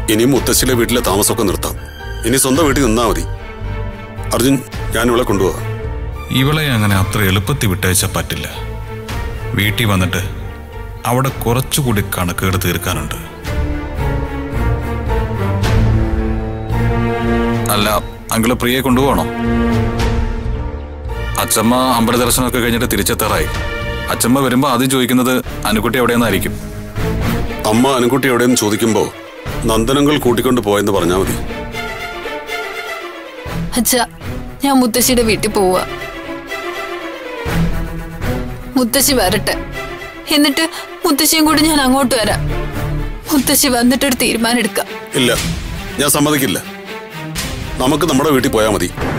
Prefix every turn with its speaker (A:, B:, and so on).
A: ഇനി മുത്തശ്ശിയിലെ വീട്ടിലെ താമസമൊക്കെ നിർത്താം ഇനി സ്വന്തം വീട്ടിൽ നിന്നാ മതി അർജുൻ ഞാൻ ഇവളെ കൊണ്ടുപോവാ
B: ഇവളെ അങ്ങനെ അത്ര എളുപ്പത്തിൽ വിട്ടയച്ചാൽ പറ്റില്ല വീട്ടിൽ വന്നിട്ട് അവിടെ കുറച്ചുകൂടി കണക്കുകൾ തീർക്കാനുണ്ട് അല്ല അങ്കിള് പ്രിയെ കൊണ്ടുപോകണോ അച്ചമ്മ അമ്പല ദർശനമൊക്കെ കഴിഞ്ഞിട്ട് തിരിച്ചെത്താറായി അച്ചമ്മ വരുമ്പോ ആദ്യം ചോദിക്കുന്നത് അനുക്കുട്ടി എവിടെയെന്നായിരിക്കും
A: അമ്മ അനുകുട്ടി എവിടെയെന്ന് ചോദിക്കുമ്പോ നന്ദനങ്ങൾ കൂട്ടിക്കൊണ്ട് പോയെന്ന് പറഞ്ഞാൽ മതി
C: അച്ഛാ ഞാൻ മുത്തശ്ശിയുടെ വീട്ടിൽ പോവുക മുത്തശ്ശി വരട്ടെ എന്നിട്ട് മുത്തശ്ശിയും കൂടി ഞാൻ അങ്ങോട്ട് വരാം മുത്തശ്ശി വന്നിട്ടൊരു തീരുമാനം എടുക്കാം
A: ഇല്ല ഞാൻ സമ്മതിക്കില്ല നമുക്ക് നമ്മുടെ വീട്ടിൽ പോയാൽ മതി